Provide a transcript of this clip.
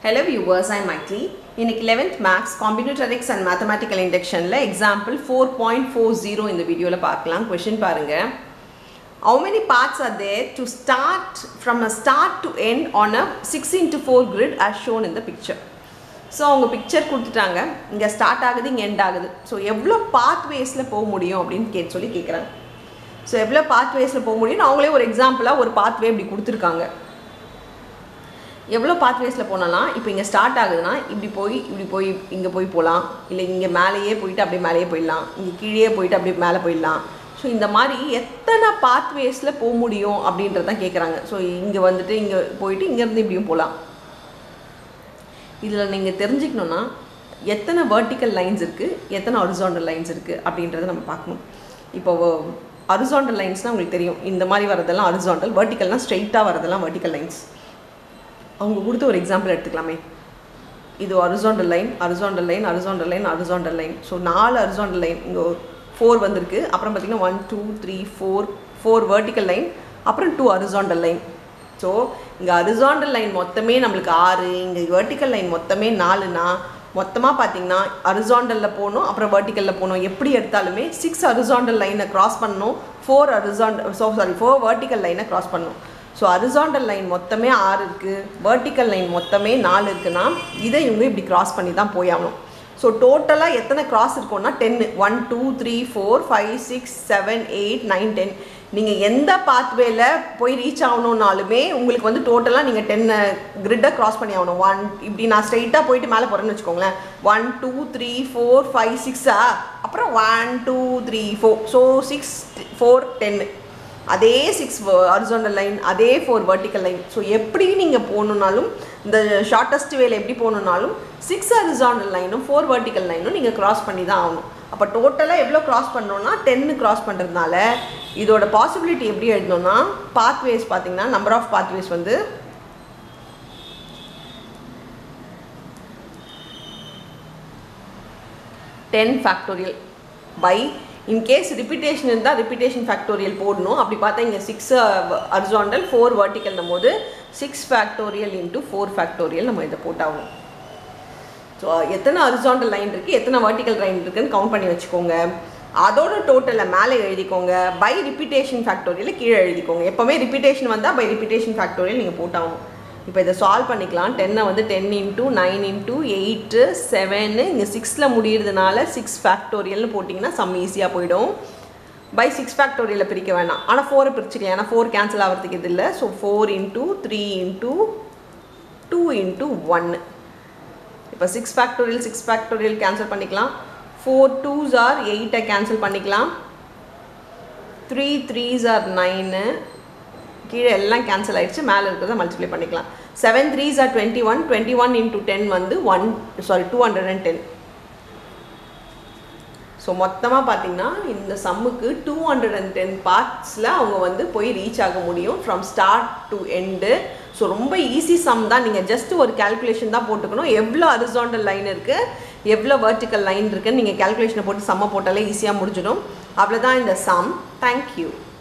Hello viewers, I'm Maitli. இன்னைக்கு 11th maths combinatorics and mathematical இண்டக்ஷனில் example four point four zero இந்த வீடியோவில் பார்க்கலாம் கொஷின் பாருங்க How many parts are there to start from a start to end on a 6 into 4 grid as shown in the picture? So அவங்க picture கொடுத்துட்டாங்க இங்கே start ஆகுது இங்கே எண்ட் ஆகுது ஸோ எவ்வளோ பாத் வேஸில் போக முடியும் அப்படின்னு கேட்டு சொல்லி கேட்குறாங்க ஸோ எவ்வளோ பாத் வேஸில் போக முடியும்னு அவங்களே ஒரு எக்ஸாம்பிளாக ஒரு பாத்வே இப்படி கொடுத்துருக்காங்க எவ்வளோ பாத்வேஸில் போனாலாம் இப்போ இங்கே ஸ்டார்ட் ஆகுதுன்னா இப்படி போய் இப்படி போய் இங்கே போய் போகலாம் இல்லை இங்கே மேலேயே போயிட்டு அப்படியே மேலேயே போயிடலாம் இங்கே கீழே போயிட்டு அப்படியே மேலே போயிடலாம் ஸோ இந்த மாதிரி எத்தனை பாத்வேஸில் போக முடியும் அப்படின்றதான் கேட்குறாங்க ஸோ இங்கே வந்துட்டு இங்கே போயிட்டு இங்கேருந்து இப்படியும் போகலாம் இதில் நீங்கள் தெரிஞ்சுக்கணுன்னா எத்தனை வெர்டிக்கல் லைன்ஸ் இருக்குது எத்தனை ஹொரிசாண்டல் லைன்ஸ் இருக்குது அப்படின்றத நம்ம பார்க்கணும் இப்போ ஹொரிசாண்டல் லைன்ஸ்னால் உங்களுக்கு தெரியும் இந்த மாதிரி வரதெல்லாம் ஹொரிசாண்டல் வெர்டிக்கல்னால் ஸ்ட்ரெயிட்டாக வரதெல்லாம் வெர்டிக்கல் லைன்ஸ் அவங்க கொடுத்த ஒரு எக்ஸாம்பிள் எடுத்துக்கலாமே இது horizontal line horizontal line horizontal line horizontal line so நாலு ஹரிசாண்டல் லைன் இங்கே ஃபோர் வந்திருக்கு அப்புறம் பார்த்தீங்கன்னா one two three four four vertical line அப்புறம் டூ ஹரிசாண்டல் லைன் ஸோ இங்கே ஹரிசாண்டல் லைன் மொத்தமே நம்மளுக்கு ஆறு இங்கே வெர்டிக்கல் லைன் மொத்தமே நாலுனா மொத்தமாக பார்த்தீங்கன்னா ஹரிசாண்டலில் போகணும் அப்புறம் வெர்டிக்கலில் போகணும் எப்படி எடுத்தாலுமே சிக்ஸ் ஹரிசாண்டல் லைனை க்ராஸ் பண்ணணும் four horizontal so sorry four vertical லைனை க்ராஸ் பண்ணணும் ஸோ ஹரிசாண்டல் லைன் மொத்தமே ஆறு இருக்குது வெர்டிக்கல் லைன் மொத்தமே நாலு இருக்குன்னா இதை இவங்க இப்படி கிராஸ் பண்ணி தான் போயாகணும் ஸோ டோட்டலாக எத்தனை கிராஸ் இருக்கும்னா டென்னு one two three four five six seven eight nine ten நீங்கள் எந்த பாத்வேல போய் ரீச் ஆகணுன்னாலுமே உங்களுக்கு வந்து டோட்டலாக நீங்கள் டென்னை கிரிட்டை கிராஸ் பண்ணி ஆகணும் ஒன் இப்படி நான் ஸ்ட்ரைட்டாக போயிட்டு மேலே போகிறேன்னு வச்சுக்கோங்களேன் one two three four five சிக்ஸா அப்புறம் one two three four so six four டென்னு அதே சிக்ஸ் ஹரிசாண்டல் லைன் அதே ஃபோர் வெர்டிக்கல் லைன் ஸோ எப்படி நீங்கள் போகணுன்னாலும் இந்த ஷார்ட்டஸ்ட் வேல எப்படி போகணுன்னாலும் சிக்ஸ் ஹரிசாண்டல் லைனும் ஃபோர் வெர்டிக்கல் லைனும் நீங்கள் கிராஸ் பண்ணி தான் ஆகணும் அப்போ டோட்டலாக எவ்வளோ கிராஸ் பண்ணோன்னா டென்னு கிராஸ் பண்ணுறதுனால இதோட பாசிபிலிட்டி எப்படி எழுதணும்னா பாத்வேஸ் பார்த்தீங்கன்னா நம்பர் ஆஃப் பாத்வேஸ் வந்து ten factorial by in case repetition இருந்தால் ரிப்பீட்டேஷன் ஃபேக்டோரியல் போடணும் அப்படி பார்த்தா இங்கே சிக்ஸ் அர்ஜாண்டல் ஃபோர் வர்டிக்கல்னும் போது six factorial into four factorial நம்ம இதை போட்டாகணும் ஸோ எத்தனை அரிசாண்டல் லைன் இருக்குது எத்தனை வர்டிக்கல் லைன் இருக்குன்னு கவுண்ட் பண்ணி வச்சுக்கோங்க அதோட டோட்டலை மேலே எழுதிக்கோங்க பை ரிப்பீட்டேஷன் ஃபேக்டோரியல் கீழே எழுதிக்கோங்க எப்போவுமே ரிப்பீட்டேஷன் வந்தால் பை ரிப்பீட்டேஷன் ஃபேக்டோரியல் நீங்கள் போட்டாகணும் இப்போ இதை சால்வ் பண்ணிக்கலாம் டென்னை வந்து ten into nine into eight seven இங்கே சிக்ஸில் முடியறதுனால சிக்ஸ் ஃபேக்டோரியல்னு போட்டிங்கன்னா சம் ஈஸியாக போயிடும் பை சிக்ஸ் ஃபேக்டோரியலில் பிரிக்க வேணாம் ஆனால் ஃபோரை பிரிச்சுக்கலாம் ஏன்னா ஃபோர் கேன்சல் ஆகிறதுக்கு இது இல்லை so four into three into two into ஒன்று இப்போ six factorial six factorial cancel பண்ணிக்கலாம் ஃபோர் டூஸ் ஆர் எயிட்டை கேன்சல் பண்ணிக்கலாம் த்ரீ த்ரீஸ் ஆர் நைனு கீழே எல்லாம் கேன்சல் ஆகிடுச்சு மேலே இருக்கிறத மல்டிப்ளை பண்ணிக்கலாம் seven threes are twenty one twenty one into ten வந்து one sorry two hundred and ten so மொத்தமாக பார்த்தீங்கன்னா இந்த சம்முக்கு டூ ஹண்ட்ரட் அண்ட் டென் பார்ட்ஸில் அவங்க வந்து போய் ரீச் ஆக முடியும் from start to end so ரொம்ப ஈஸி சம் தான் நீங்கள் ஜஸ்ட் ஒரு கேல்குலேஷன் தான் போட்டுக்கணும் எவ்வளோ அரிசாண்டல் லைன் இருக்குது எவ்வளோ வெர்டிக்கல் லைன் இருக்குன்னு நீங்கள் கேல்குலேஷனை போட்டு சம்மை போட்டாலே ஈஸியாக முடிஞ்சிடும் அவ்வளோதான் இந்த சம் தேங்க்யூ